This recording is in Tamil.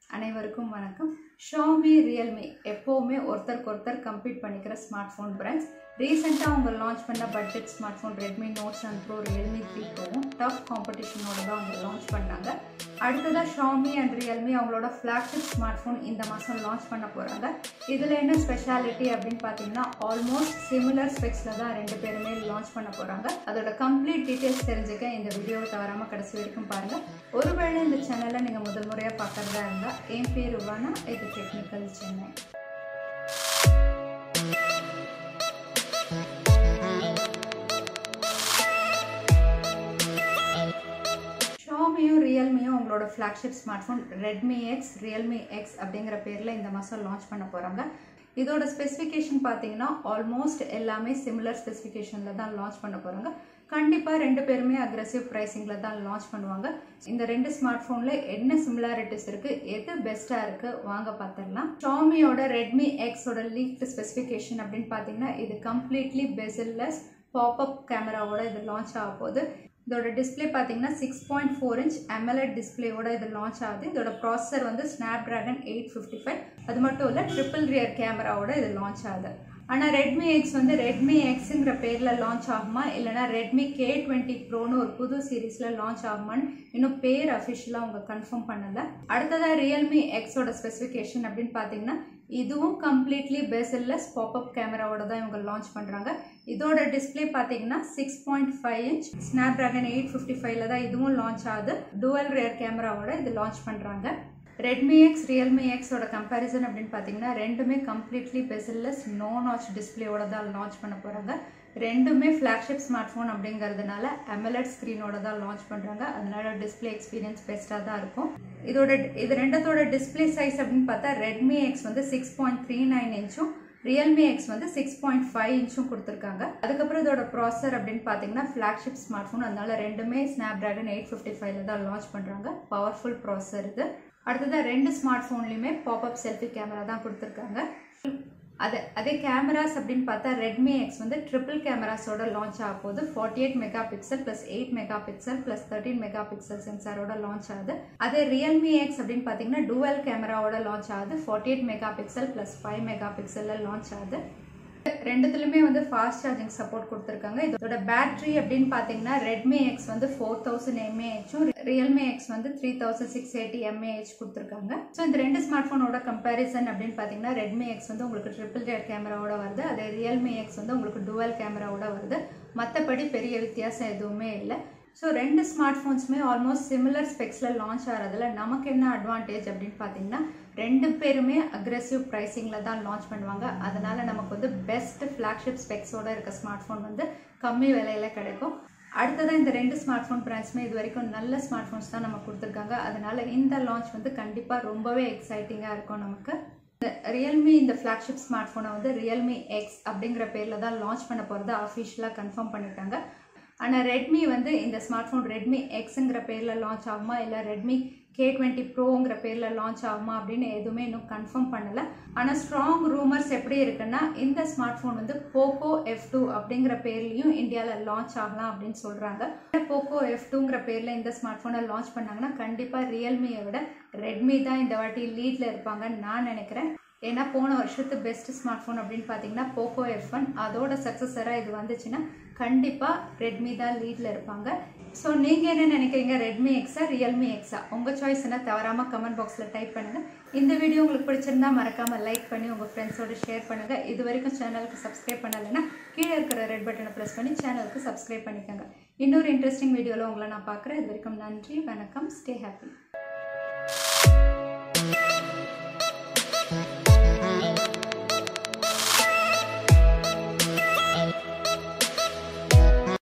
அனைவருக்கும் வணக்கம் ஷாமி ரியல்மி எப்போவுமே ஒருத்தருக்கு ஒருத்தர் கம்பீட் பண்ணிக்கிற ஸ்மார்ட் ஃபோன் பிராண்ட்ஸ் ரீசெண்டாக அவங்க லான்ச் பண்ண budget smart phone Redmi note seven pro Realme three ப்ரோவும் டஃப் காம்படிஷனோட தான் அவங்க லான்ச் பண்ணாங்க அடுத்ததாக ஷாமி அண்ட் ரியல்மி அவங்களோட ஃப்ளாக்ஷிப் ஸ்மார்ட் ஃபோன் இந்த மாதம் லான்ச் பண்ண போகிறாங்க இதில் என்ன ஸ்பெஷாலிட்டி அப்படின்னு பார்த்தீங்கன்னா ஆல்மோஸ்ட் சிமிலர் ஸ்பெக்ஸில் தான் ரெண்டு பேருமே லான்ச் பண்ண போகிறாங்க அதோட கம்ப்ளீட் டீட்டெயில்ஸ் தெரிஞ்சுக்க இந்த வீடியோவை தவறாமல் கடைசி வரைக்கும் பாருங்கள் ஒருவேளை இந்த சேனலை நீங்கள் முதல் முறையாக பார்க்குறதா இருந்தால் என் பேர் ருவானா இது டெக்னிக்கல் சென்னை ஷாமியும் ரியல்மியும் அவங்களோட flagship smart phone Redmi X Realme X அப்படிங்கிற பேரில் இந்த மாதம் லான்ச் பண்ண போகிறாங்க இதோட ஸ்பெசிஃபிகேஷன் பார்த்தீங்கன்னா ஆல்மோஸ்ட் எல்லாமே சிமிலர் ஸ்பெசிஃபிகேஷனில் தான் லான்ச் பண்ண போகிறாங்க கண்டிப்பாக ரெண்டு பேருமே அக்ரெசிவ் ப்ரைஸிங்கில் தான் லான்ச் பண்ணுவாங்க இந்த ரெண்டு ஸ்மார்ட் ஃபோனில் என்ன சிமிலாரிட்டிஸ் இருக்குது எது பெஸ்ட்டாக இருக்குது வாங்க பார்த்துடலாம் ஷாமியோட ரெட்மி எக்ஸோட லீக் ஸ்பெசிஃபிகேஷன் அப்படின்னு பார்த்தீங்கன்னா இது கம்ப்ளீட்லி பெசில்லெஸ் பாப்அப் கேமராவோட இது லான்ச் ஆக போகுது இதோட டிஸ்பிளே பார்த்தீங்கன்னா six point four inch AMOLED டிஸ்பிளேயோட இது லான்ச் ஆகுது இதோட ப்ராசஸர் வந்து Snapdragon eight fifty five அது மட்டும் இல்லை ட்ரிபிள் ரியர் கேமராவோட இது லான்ச் ஆகுது ஆனால் ரெட்மி எக்ஸ் வந்து ரெட்மி எக்ஸுங்கிற பேரில் லான்ச் ஆகுமா இல்லைனா ரெட்மி கே டுவெண்ட்டி ப்ரோன்னு ஒரு புது சீரீஸில் லான்ச் ஆகுமான்னு இன்னும் பேர் அஃபிஷியலாக அவங்க கன்ஃபார்ம் பண்ணலை அடுத்ததாக ரியல்மி எக்ஸோட ஸ்பெசிஃபிகேஷன் அப்படின்னு பார்த்தீங்கன்னா இதுவும் கம்ப்ளீட்லி பெசல்லெஸ் பாப்அப் கேமராவோட தான் இவங்க லான்ச் பண்ணுறாங்க இதோட டிஸ்பிளே பார்த்தீங்கன்னா six point five inch Snapdragon eight fifty ஃபைவ்ல தான் இதுவும் லான்ச் ஆகுது டுவல் ரேர் கேமராவோட இது லான்ச் பண்ணுறாங்க ரெட்மி எக்ஸ் ரியல்மி எக்ஸோட கம்பேரிசன் அப்படின்னு பார்த்தீங்கன்னா ரெண்டுமே கம்ப்ளீட்லி பெசல்லெஸ் நோ நாச் டிஸ்பிளேயோட தான் லான்ச் பண்ண போகிறாங்க ரெண்டுமே ஃப்ளாக்ஷிப் ஸ்மார்ட் ஃபோன் அப்படிங்கிறதுனால அமெலட் ஸ்க்ரீனோட தான் லான்ச் பண்ணுறாங்க அதனால டிஸ்பிளே எக்ஸ்பீரியன்ஸ் பெஸ்ட்டாக தான் இருக்கும் இதோட இது ரெண்டத்தோட டிஸ்பிளே சைஸ் அப்படின்னு பார்த்தா ரெட்மி எக்ஸ் வந்து சிக்ஸ் பாயிண்ட் த்ரீ நைன் இன்ச்சும் ரியல்மி எக்ஸ் வந்து சிக்ஸ் பாயிண்ட் ஃபைவ் இன்ச்சும் கொடுத்துருக்காங்க அதுக்கப்புறம் இதோட ப்ராசர் அப்படின்னு பார்த்தீங்கன்னா ஃப்ளாக்ஷிப் ஸ்மார்ட் ஃபோன் அதனால ரெண்டுமே ஸ்னாப் ட்ராகன் எயிட் ஃபிஃப்டி ஃபைவ்ல தான் லான்ச் பண்ணுறாங்க பவர்ஃபுல் ப்ராசர் இது அடுத்ததாக ரெண்டு ஸ்மார்ட் ஃபோன்லையுமே பாப்அப் செல்ஃபி கேமரா தான் கொடுத்துருக்காங்க அது அதே கேமராஸ் அப்படின்னு பார்த்தா ரெட்மி எக்ஸ் வந்து ட்ரிபிள் கேமராஸோட லான்ச் ஆக போகுது forty eight mega pixel plus eight mega pixel plus thirteen mega pixel சென்சாரோட லான்ச் ஆகுது அதே ரியல்மி எக்ஸ் அப்படின்னு பார்த்தீங்கன்னா டுவெல் கேமராவோட லான்ச் ஆகுது forty eight mega pixel plus five mega பிக்சலில் லான்ச் ஆகுது ரெண்டுத்துலையுமே வந்து ஃபாஸ்ட் சார்ஜிங் சப்போர்ட் கொடுத்துருக்காங்க இதோட பேட்டரி அப்படின்னு பார்த்தீங்கன்னா ரெட்மி எக்ஸ் வந்து ஃபோர் தௌசண்ட் எம்ஏஹெச்சும் ரியல்மி எக்ஸ் வந்து three thousand six eighty mAh கொடுத்துருக்காங்க ஸோ இந்த ரெண்டு ஸ்மார்ட் ஃபோனோட கம்பேரிசன் அப்படின்னு பார்த்தீங்கன்னா ரெட்மி எக்ஸ் வந்து உங்களுக்கு ட்ரிபிள் ரேட் கேமராவோட வருது அதே ரியல்மி எக்ஸ் வந்து உங்களுக்கு டுவல் கேமராவோட வருது மற்றபடி பெரிய வித்தியாசம் எதுவுமே இல்லை ஸோ ரெண்டு ஸ்மார்ட் ஃபோன்ஸுமே ஆல்மோஸ்ட் சிமிலர் ஸ்பெக்ஸில் லான்ச் ஆகிறதுல நமக்கு என்ன அட்வான்டேஜ் அப்படின்னு பார்த்தீங்கன்னா ரெண்டு பேருமே அக்ரெசிவ் ப்ரைஸிங்கில் தான் லான்ச் பண்ணுவாங்க அதனால் நமக்கு வந்து பெஸ்ட் ஃப்ளாக்ஷிப் ஸ்பெக்ஸோட இருக்க ஸ்மார்ட் ஃபோன் வந்து கம்மி விலையில் கிடைக்கும் அடுத்ததாக இந்த ரெண்டு ஸ்மார்ட் ஃபோன் பிராண்ட்ஸுமே இது வரைக்கும் நல்ல ஸ்மார்ட் ஃபோன்ஸ் தான் நம்ம கொடுத்துருக்காங்க அதனால் இந்த லான்ச் வந்து கண்டிப்பாக ரொம்பவே எக்ஸைட்டிங்காக இருக்கும் நமக்கு இந்த ரியல்மி இந்த ஃப்ளாக்ஷிப் ஸ்மார்ட் ஃபோனை வந்து ரியல்மி எக்ஸ் அப்படிங்கிற பேரில் தான் லான்ச் பண்ண போகிறத அஃபிஷியலாக கன்ஃபார்ம் பண்ணிட்டாங்க ஆனால் ரெட்மி வந்து இந்த ஸ்மார்ட் ஃபோன் ரெட்மி எக்ஸுங்கிற பேரில் லான்ச் ஆகுமா இல்லை ரெட்மி கே டுவெண்ட்டி ப்ரோங்கிற பேரில் லான்ச் ஆகுமா அப்படின்னு எதுவுமே இன்னும் கன்ஃபார்ம் பண்ணலை ஆனால் ஸ்ட்ராங் ரூமர்ஸ் எப்படி இருக்குன்னா இந்த ஸ்மார்ட் ஃபோன் வந்து போக்கோ எஃப் டூ அப்படிங்கிற பேர்லையும் இந்தியாவில் லான்ச் ஆகலாம் அப்படின்னு சொல்கிறாங்க போக்கோ எஃப் டூங்கிற பேரில் இந்த ஸ்மார்ட் ஃபோனை லான்ச் பண்ணாங்கன்னா கண்டிப்பாக ரியல்மியை விட ரெட்மி தான் இந்த வாட்டி லீடில் இருப்பாங்கன்னு நான் நினைக்கிறேன் ஏன்னா போன வருஷத்து பெஸ்ட் ஸ்மார்ட் ஃபோன் அப்படின்னு பார்த்தீங்கன்னா போக்கோ எஃப் ஒன் அதோட சக்ஸஸராக இது வந்துச்சுன்னா கண்டிப்பாக ரெட்மி தான் லீடில் இருப்பாங்க ஸோ நீங்கள் என்ன நினைக்கிறீங்க ரெட்மி எக்ஸா ரியல்மி எக்ஸா உங்கள் சாய்ஸ் என்ன தவறாமல் கமெண்ட் பாக்ஸில் டைப் பண்ணுங்கள் இந்த வீடியோ உங்களுக்கு பிடிச்சிருந்தா மறக்காமல் லைக் பண்ணி உங்கள் ஃப்ரெண்ட்ஸோடு ஷேர் பண்ணுங்கள் இது வரைக்கும் சேனலுக்கு சப்ஸ்கிரைப் பண்ணலைன்னா கீழே இருக்கிற ரெட் பட்டனை ப்ரெஸ் பண்ணி சேனலுக்கு சப்ஸ்கிரைப் பண்ணிக்கோங்க இன்னொரு இன்ட்ரெஸ்டிங் வீடியோவில் உங்களை நான் பார்க்குறேன் இது வரைக்கும் நன்றி வணக்கம் ஸ்டே ஹாப்பி